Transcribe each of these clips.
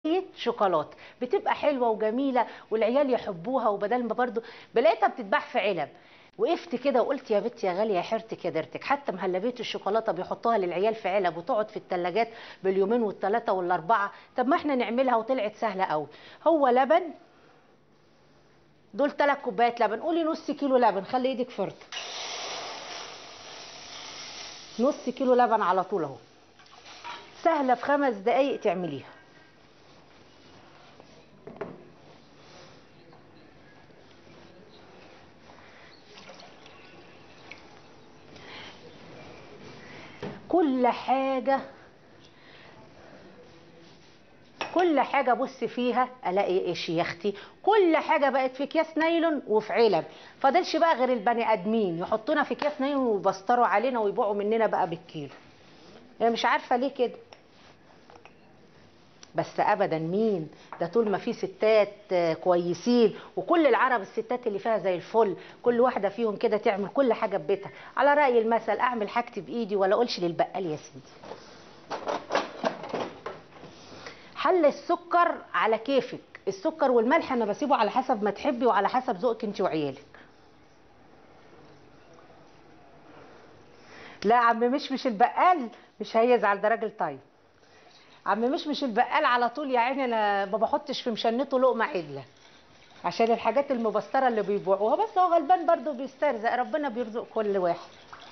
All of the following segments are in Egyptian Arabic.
شوكولاته بتبقى حلوه وجميله والعيال يحبوها وبدل ما برضو بلاقيتها بتتباع في علب وقفت كده وقلت يا بنتي يا غاليه يا حيرتك يا ديرتك حتى مهلبيه الشوكولاته بيحطوها للعيال في علب وتقعد في الثلاجات باليومين والثلاثه والاربعه طب ما احنا نعملها وطلعت سهله قوي هو لبن دول ثلاث كوبايات لبن قولي نص كيلو لبن خلي ايدك فرطه نص كيلو لبن على طول اهو سهله في خمس دقايق تعمليها كل حاجه كل حاجه ابص فيها الاقي ايش يا اختي كل حاجه بقت في اكياس نايلون وفي علب فاضلش بقى غير البني ادمين يحطونا في اكياس نايلون ويبستروا علينا ويبيعوا مننا بقى بالكيلو انا مش عارفه ليه كده بس ابدا مين ده طول ما في ستات آه، كويسين وكل العرب الستات اللي فيها زي الفل كل واحده فيهم كده تعمل كل حاجه في بيتها على راي المثل اعمل حاجتي بايدي ولا اقولش للبقال يا سيدي حل السكر على كيفك السكر والملح انا بسيبه على حسب ما تحبي وعلى حسب ذوقك انت وعيالك لا عم مش مش البقال مش هيزعل ده راجل طيب عم مش مش البقال على طول يا عيني انا ما بحطش في مشنته لقمه عدله عشان الحاجات المبستره اللي بيبيعوها بس هو غلبان برضه بيسترزق ربنا بيرزق كل واحد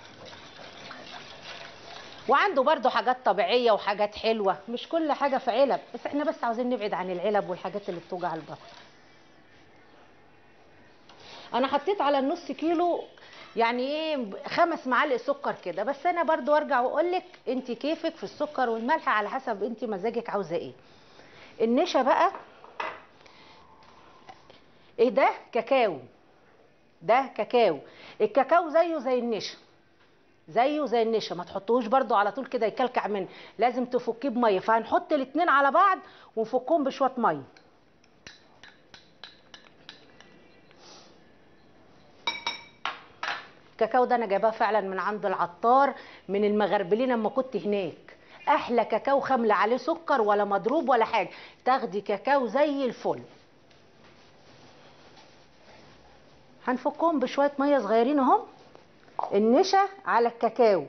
وعنده برضه حاجات طبيعيه وحاجات حلوه مش كل حاجه في علب بس احنا بس عاوزين نبعد عن العلب والحاجات اللي بتوجع البطن انا حطيت على النص كيلو يعني ايه خمس معالق سكر كده بس انا برضو ارجع واقول لك انت كيفك في السكر والملح على حسب انت مزاجك عاوزه ايه النشا بقى ايه ده كاكاو ده كاكاو الكاكاو زيه زي النشا زيه زي النشا ما تحطوهوش برضو على طول كده يكلكع منه لازم تفكيه بميه فهنحط الاتنين على بعض ونفكهم بشويه ميه الكاكاو ده انا جايباه فعلا من عند العطار من المغربلين اما كنت هناك احلى كاكاو خامله عليه سكر ولا مضروب ولا حاجه تاخدي كاكاو زي الفل هنفكهم بشويه ميه صغيرين اهم النشا على الكاكاو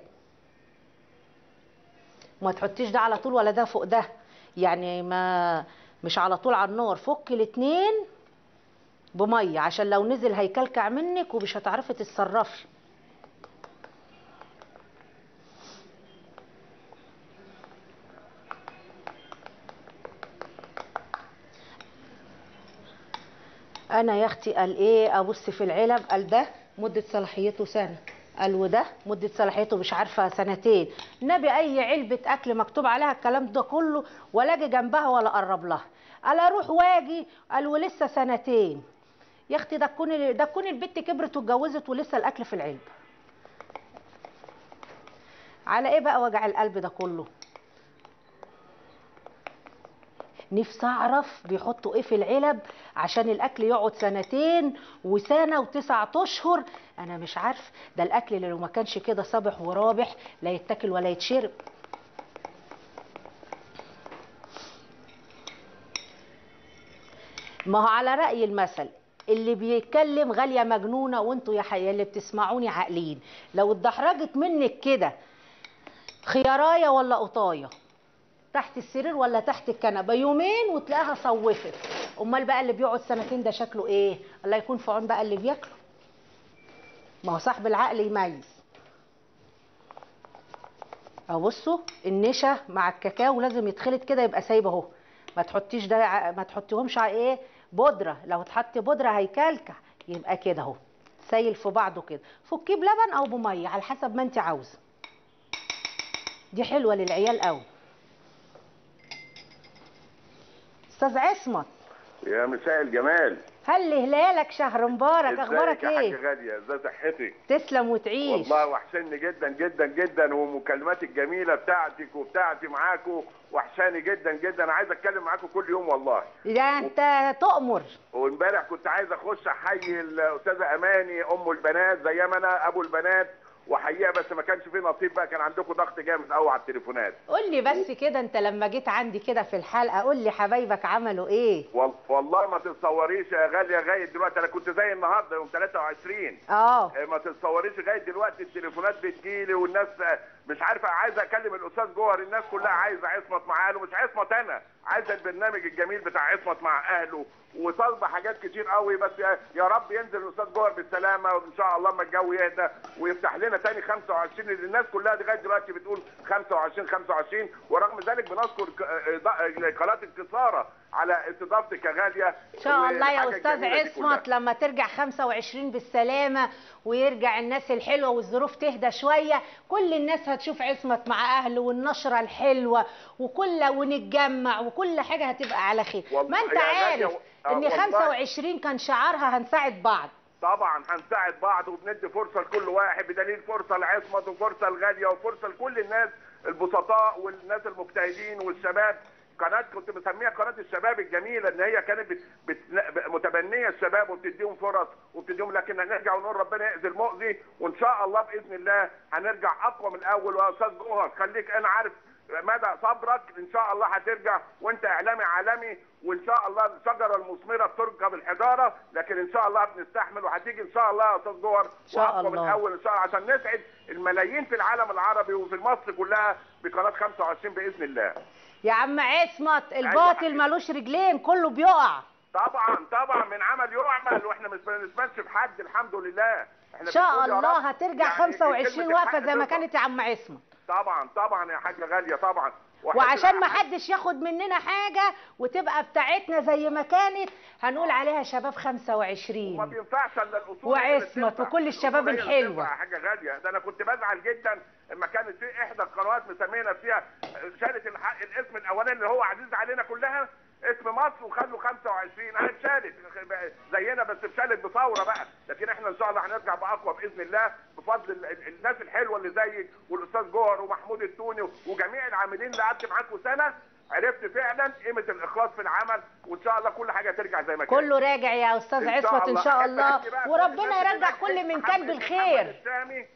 ما تحطيش ده على طول ولا ده فوق ده يعني ما مش على طول على النار فك الاتنين بميه عشان لو نزل هيكلكع منك ومش هتعرفي تتصرفي انا يا اختي قال ايه ابص في العلب قال ده مده صلاحيته سنه قال وده مده صلاحيته مش عارفه سنتين نبي اي علبه اكل مكتوب عليها الكلام ده كله ولا اجي جنبها ولا اقرب لها قال اروح واجي قال ولسه سنتين يا اختي ده تكون ده تكون البت كبرت واتجوزت ولسه الاكل في العلبه على ايه بقى وجع القلب ده كله نفسي اعرف بيحطوا ايه في العلب عشان الاكل يقعد سنتين وسنه وتسعة اشهر انا مش عارف ده الاكل اللي لو ما كانش كده صابح ورابح لا يتاكل ولا يتشرب ما هو على رأي المثل اللي بيتكلم غالية مجنونة وانتوا يا حي اللي بتسمعوني عاقلين لو اتدحرجت منك كده خيارايه ولا قطايه تحت السرير ولا تحت الكنبه يومين وتلاقيها صوفت امال بقى اللي بيقعد سنتين ده شكله ايه الله يكون في عون بقى اللي بياكله ما هو صاحب العقل يميز اهو بصوا النشا مع الكاكاو لازم يتخلط كده يبقى سايب اهو ما تحطيش ده ع- ما تحطيهمش على ايه بودره لو تحطي بودره هيكلكع يبقى كده اهو سايل في بعضه كده فكيه بلبن او بميه على حسب ما انت عاوزه دي حلوه للعيال قوي استاذ عصمت يا مساء الجمال هل هلالك شهر مبارك اخبارك ازيك يا ايه حاجة غالية ازي صحتك تسلم وتعيش والله وحشني جدا جدا جدا ومكالمات الجميلة بتاعتك وبتاعتي معاكم وحشاني جدا جدا انا عايز اتكلم معاكم كل يوم والله ده انت تؤمر وامبارح كنت عايز اخش احيي الاستاذة اماني ام البنات زي ما انا ابو البنات واحييها بس ما كانش فيه نصيب بقى كان عندكم ضغط جامد قوي على التليفونات قول لي بس كده انت لما جيت عندي كده في الحلقه قول لي حبايبك عملوا ايه وال- والله ما تتصوريش يا غاليه لغايه دلوقتي انا كنت زي النهارده يوم 23 اه آه، ما تتصوريش لغايه دلوقتي التليفونات بتجيلي والناس آه، مش عارفه عايزه اكلم الاستاذ جوهر الناس كلها عايزه عصمت مع اهله مش عصمت انا عايزه البرنامج الجميل بتاع عصمت مع اهله وطالبه حاجات كتير قوي بس يا- يا رب ينزل الاستاذ جوهر بالسلامه وان شاء الله اما الجو يهدى ويفتح لنا تاني 25 اللي الناس كلها لغايه دلوقتي بتقول 25 25 ورغم ذلك بنذكر ك- آه، آه، قناه الكساره على استضافتك يا غاليه ان شاء الله يا والحاجة استاذ الجميلة دي كلها. عصمت لما ترجع 25 بالسلامه ويرجع الناس الحلوه والظروف تهدى شويه كل الناس هتشوف عصمت مع اهله والنشره الحلوه وكل ونتجمع وكل حاجه هتبقى على خير ما والله انت يا غالية عارف و- آه ان والله. 25 كان شعارها هنساعد بعض طبعا هنساعد بعض وبندي فرصه لكل واحد بدليل فرصه لعصمت وفرصه لغاليه وفرصه لكل الناس البسطاء والناس المجتهدين والشباب قناه كنت مسميها قناه الشباب الجميله ان هي كانت بت... بت... متبنيه الشباب وبتديهم فرص وبتديهم لكن هنرجع ونقول ربنا يأذي المؤذي وان شاء الله باذن الله هنرجع اقوى من الاول ويا استاذ جوهر خليك انا عارف مدى صبرك ان شاء الله هترجع وانت اعلامي عالمي وان شاء الله الشجره المثمره بتركب الحجاره لكن ان شاء الله بنستحمل وهتيجي ان شاء الله يا استاذ جوهر شاء وأقوى من الله. الاول ان شاء الله عشان نسعد الملايين في العالم العربي وفي مصر كلها بقناه 25 باذن الله يا عم عصمت الباطل حبيبي. ملوش رجلين كله بيقع طبعا طبعا من عمل يعمل واحنا مش بنسمعش في حد الحمد لله احنا ان شاء بنقول يا الله رب هترجع يعني 25 كلمة واقفه الحق زي ما تفضل. كانت يا عم عصمت طبعا طبعا يا حاجه غاليه طبعا وإحنا وعشان ما بنبقى- حدش ياخد مننا حاجة وتبقى بتاعتنا زي ما كانت هنقول عليها شباب وما 25 بينفعش الا الاصول وعصمت هي اللي تنفع. وكل الشباب الأصول هي اللي الحلوة. تنفع حاجه غاليه ده انا كنت بزعل جدا لما كانت في احدى القنوات مسمينا فيها شالت الح- الاسم الاولاني اللي هو عزيز علينا كلها اسم مصر وخلوا 25 انا اتشالت زينا بس اتشالت بثوره بقى لكن احنا ان شاء الله هنرجع باقوى باذن الله بفضل ال- ال- الناس الحلوه اللي زيك والاستاذ جوهر ومحمود التوني وجميع العاملين اللي قعدت معاكم سنه عرفت فعلا قيمه الاخلاص في العمل وان شاء الله كل حاجه ترجع زي ما كانت كله راجع يا استاذ إن شاء عصمت ان الله. شاء أحب الله أحكي بقى كل وربنا الناس يرجع اللي كل من محمد- كان محمد بالخير السامي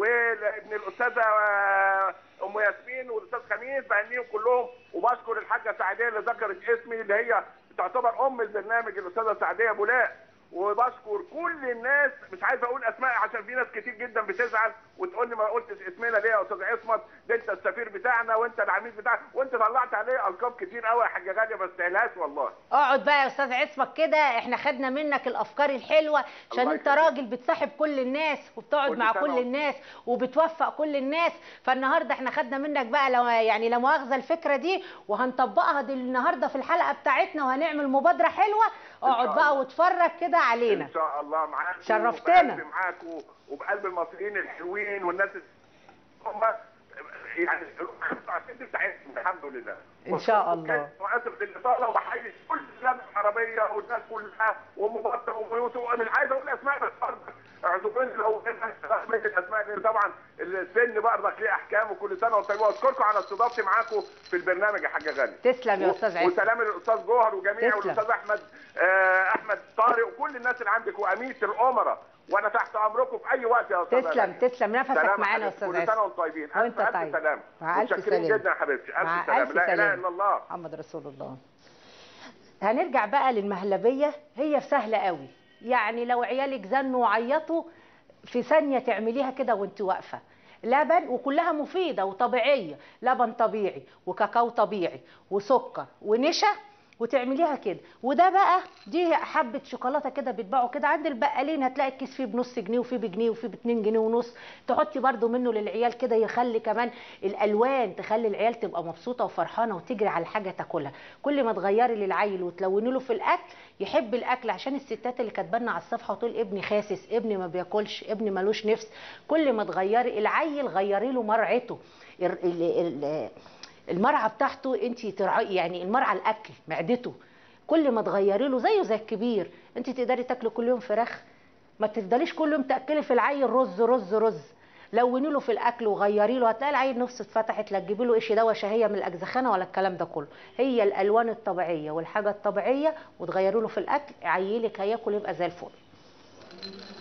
وابن الاستاذه آه، ام ياسمين والاستاذ خميس بهنيهم كلهم وبشكر الحاجه سعديه اللي ذكرت اسمي اللي هي تعتبر ام البرنامج الاستاذه سعديه بولاق وبشكر كل الناس مش عايز اقول اسماء عشان في ناس كتير جدا بتزعل وتقول لي ما قلتش اسمنا ليه يا استاذ عصمت ده انت السفير بتاعنا وانت العميد بتاعنا وانت طلعت عليه القاب كتير قوي يا حاجه غاليه ما استاهلهاش والله اقعد بقى يا استاذ عصمت كده احنا خدنا منك الافكار الحلوه عشان الله انت يخليك. راجل بتصاحب كل الناس وبتقعد كل مع سنة كل وأنت- الناس وبتوفق كل الناس فالنهارده احنا خدنا منك بقى لو يعني لا مؤاخذه الفكره دي وهنطبقها دي النهارده في الحلقه بتاعتنا وهنعمل مبادره حلوه اقعد شاء بقى الله. واتفرج كده علينا ان شاء الله معاكم شرفتنا. وبقلبي معاكم وبقلب المصريين الحلوين والناس اللي هم يعني عشان دي بتاعتهم الحمد لله إن شاء الله. واسف للاطاله وبحيي كل البلاد العربيه والناس كلها ومبارك ويوسف مش عايز اقول اسماء بس برضه اعذروني لو سميت الاسماء لان طبعا السن برضك ليه احكام وكل سنه وانتم طيبين واشكركم على استضافتي معاكم في البرنامج يا حاجه غاليه تسلم يا استاذ عصمت وسلام للاستاذ جوهر وجميع تسلم. والاستاذ احمد آه، احمد طارق وكل الناس اللي عندك واميره الامراء وانا تحت امركم في اي وقت يا استاذ تسلم غالي. تسلم نفسك سلام معانا يا حبيبتي. استاذ كل سنه عصمت وانتم طيبين وانت الف طيب. الف سلام مع ألف متشكرين سلامة. جدا يا حبيبتي مع الف سلام ألف لا اله سلامة. الا الله محمد رسول الله هنرجع بقى للمهلبية هي سهلة قوي يعني لو عيالك زنوا وعيطوا في ثانية تعمليها كده وانت واقفة لبن وكلها مفيدة وطبيعية لبن طبيعي وكاكاو طبيعي وسكر ونشا وتعمليها كده وده بقى دي حبة شوكولاتة كده بيتباعوا كده عند البقالين هتلاقي الكيس فيه بنص جنيه وفيه بجنيه وفيه باتنين جنيه ونص تحطي برضو منه للعيال كده يخلي كمان الالوان تخلي العيال تبقى مبسوطة وفرحانة وتجري على حاجة تاكلها كل ما تغيري للعيل وتلوني له في الاكل يحب الاكل عشان الستات اللي كاتبانا على الصفحة وتقول ابني خاسس ابني ما بياكلش ابني ملوش نفس كل ما تغيري العيل غيري له مرعته ال- ال- ال- المرعى بتاعته انت ترعي يعني المرعى الاكل معدته كل ما تغيري له زيه زي الكبير انت تقدري تاكلي كل يوم فراخ ما تفضليش كل يوم تاكلي في العيل رز رز رز لوني له في الاكل وغيري له هتلاقي العيل نفسه اتفتحت لا تجيبي له قش دواء شهيه من الاجزخانه ولا الكلام ده كله هي الالوان الطبيعيه والحاجه الطبيعيه وتغيري له في الاكل عيلك هياكل يبقى زي الفل